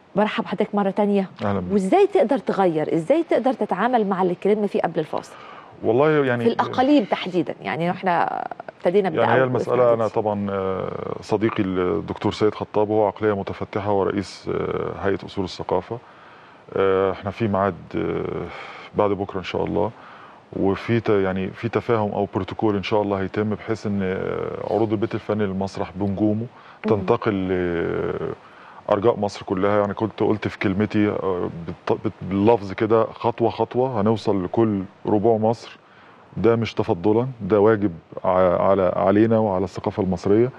برحب بحضرتك مره تانية اهلا بك وازاي تقدر تغير ازاي تقدر تتعامل مع اللي اتكلمنا فيه قبل الفاصل والله يعني في الاقاليم تحديدا يعني احنا ابتدينا يعني هي بأول المسألة أنا اسم طبعا آه، صديقي الدكتور سيد خطاب هو عقلية متفتحة ورئيس آه، هيئة أصول الثقافة آه، احنا في ميعاد آه، بعد بكرة إن شاء الله وفي ت- يعني في تفاهم أو بروتوكول إن شاء الله هيتم بحيث إن آه، عروض البيت الفني للمسرح بنجومه تنتقل لأرجاء مصر كلها يعني كنت قلت في كلمتي آه، بالط- بت- باللفظ كده خطوة خطوة هنوصل لكل ربوع مصر ده مش تفضلا ده واجب ع- على علينا وعلى الثقافة المصرية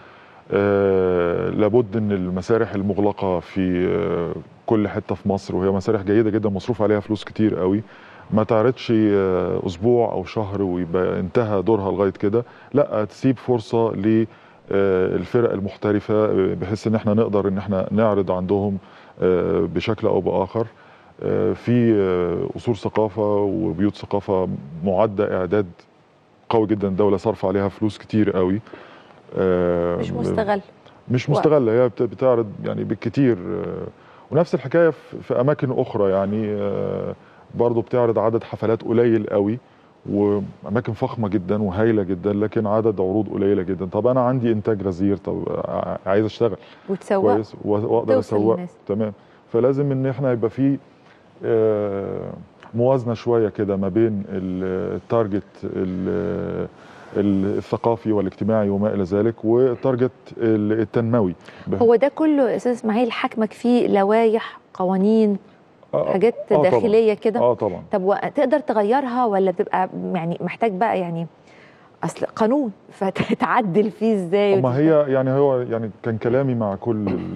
آه لابد ان المسارح المغلقة في آه كل حتة في مصر وهي مسارح جيدة جدا مصروف عليها فلوس كتير قوي ما تعرضش آه اسبوع او شهر ويبقى انتهى دورها لغاية كده لا تسيب فرصة للفرق المحترفة آه، بحيث ان احنا نقدر ان احنا نعرض عندهم آه، بشكل او باخر آه، في آه، اصول ثقافه وبيوت ثقافه معده اعداد قوي جدا الدوله صرف عليها فلوس كتير قوي آه، مش مستغل مش وقت. مستغله هي بت- بتعرض يعني بالكتير آه، ونفس الحكايه في في اماكن اخرى يعني آه، برضو بتعرض عدد حفلات قليل قوي واماكن فخمه جدا وهايله جدا لكن عدد عروض قليله جدا طب انا عندي انتاج غزير طب ع- عايز اشتغل وتسوق كويس و- واقدر توصل اسوق للناس. تمام فلازم ان احنا يبقى في آه، موازنه شويه كده ما بين ال- التارجت ال- ال- الثقافي والاجتماعي وما الى ذلك والتارجت ال- التنموي ب- هو ده كله يا استاذ اسماعيل حكمك فيه لوائح قوانين آه، حاجات آه طبعاً. داخليه كده اه طبعا طب و- تقدر تغيرها ولا بتبقى يعني محتاج بقى يعني اصل قانون فتتعدل فيه ازاي ما هي يعني هو يعني كان كلامي مع كل ال-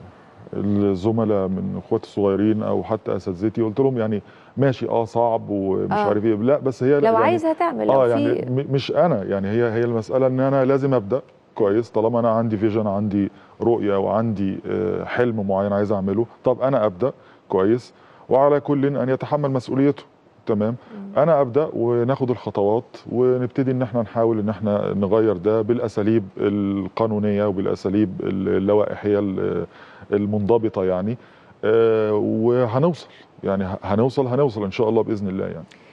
الزملاء من اخواتي الصغيرين او حتى اساتذتي قلت لهم يعني ماشي اه صعب ومش آه. عارف ايه لا بس هي لو يعني عايزها تعمل لو اه في يعني م- مش انا يعني هي هي المساله ان انا لازم ابدا كويس طالما انا عندي فيجن عندي رؤيه وعندي آه، حلم معين عايز اعمله طب انا ابدا كويس وعلى كل ان يتحمل مسؤوليته تمام انا ابدا وناخد الخطوات ونبتدي ان احنا نحاول ان احنا نغير ده بالاساليب القانونيه وبالاساليب اللوائحيه ال- المنضبطه يعني آه، وهنوصل يعني هنوصل هنوصل ان شاء الله باذن الله يعني